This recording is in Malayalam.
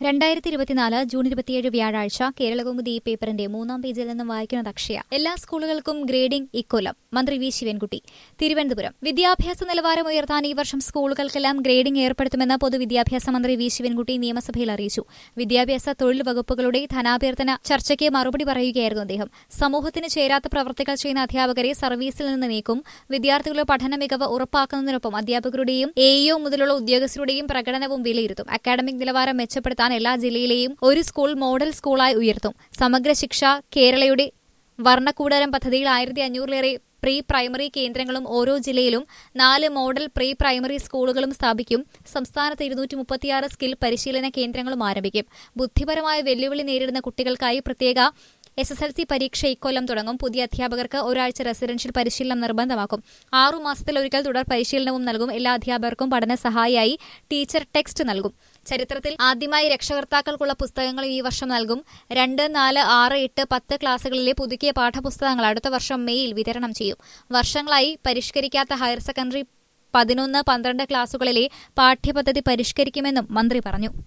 രണ്ടായിരത്തി ഇരുപത്തിനാല് ജൂൺ ഇരുപത്തിയേഴ് വ്യാഴാഴ്ച കേരളകൗമുദി ഈ പേപ്പറിന്റെ മൂന്നാം പേജിൽ നിന്നും വായിക്കുന്നത് അക്ഷയ എല്ലാ സ്കൂളുകൾക്കും ഗ്രേഡിംഗ് ഇക്കൊല്ലം മന്ത്രി വി ശിവൻകുട്ടി തിരുവനന്തപുരം വിദ്യാഭ്യാസ നിലവാരം ഉയർത്താൻ ഈ വർഷം സ്കൂളുകൾക്കെല്ലാം ഗ്രേഡിംഗ് ഏർപ്പെടുത്തുമെന്ന് പൊതുവിദ്യാഭ്യാസ മന്ത്രി വി ശിവൻകുട്ടി നിയമസഭയിൽ അറിയിച്ചു വിദ്യാഭ്യാസ തൊഴിൽ വകുപ്പുകളുടെ ധനാഭ്യർത്ഥന ചർച്ചയ്ക്ക് മറുപടി പറയുകയായിരുന്നു അദ്ദേഹം സമൂഹത്തിന് ചേരാത്ത പ്രവർത്തികൾ ചെയ്യുന്ന അധ്യാപകരെ സർവീസിൽ നിന്ന് നീക്കും വിദ്യാർത്ഥികളുടെ പഠന മികവ് ഉറപ്പാക്കുന്നതിനൊപ്പം അധ്യാപകരുടെയും എഇഒ മുതലുള്ള ഉദ്യോഗസ്ഥരുടെയും പ്രകടനവും വിലയിരുത്തും അക്കാഡമിക് നിലവാരം മെച്ചപ്പെടുത്താൻ എല്ലാ ജില്ലയിലെയും ഒരു സ്കൂൾ മോഡൽ സ്കൂളായി ഉയർത്തും സമഗ്ര ശിക്ഷ കേരളയുടെ വർണ്ണക്കൂടാരം പദ്ധതിയിൽ ആയിരത്തി അഞ്ഞൂറിലേറെ പ്രീ പ്രൈമറി കേന്ദ്രങ്ങളും ഓരോ ജില്ലയിലും നാല് മോഡൽ പ്രീ പ്രൈമറി സ്കൂളുകളും സ്ഥാപിക്കും സംസ്ഥാനത്ത് ഇരുന്നൂറ്റി മുപ്പത്തിയാറ് സ്കിൽ പരിശീലന കേന്ദ്രങ്ങളും ആരംഭിക്കും ബുദ്ധിപരമായ വെല്ലുവിളി നേരിടുന്ന കുട്ടികൾക്കായി പ്രത്യേക എസ് എസ് എൽ സി പരീക്ഷ ഇക്കൊല്ലം തുടങ്ങും പുതിയ അധ്യാപകർക്ക് ഒരാഴ്ച റെസിഡൻഷ്യൽ പരിശീലനം നിർബന്ധമാക്കും ആറു മാസത്തിലൊരിക്കൽ തുടർ പരിശീലനവും നൽകും എല്ലാ അധ്യാപകർക്കും പഠന സഹായിയായി ടീച്ചർ ടെക്സ്റ്റ് നൽകും ചരിത്രത്തിൽ ആദ്യമായി രക്ഷകർത്താക്കൾക്കുള്ള പുസ്തകങ്ങൾ ഈ വർഷം നൽകും രണ്ട് നാല് ആറ് എട്ട് പത്ത് ക്ലാസുകളിലെ പുതുക്കിയ പാഠപുസ്തകങ്ങൾ അടുത്ത വർഷം മെയ്യിൽ വിതരണം ചെയ്യും വർഷങ്ങളായി പരിഷ്കരിക്കാത്ത ഹയർ സെക്കൻഡറി പതിനൊന്ന് പന്ത്രണ്ട് ക്ലാസുകളിലെ പാഠ്യപദ്ധതി പരിഷ്കരിക്കുമെന്നും മന്ത്രി പറഞ്ഞു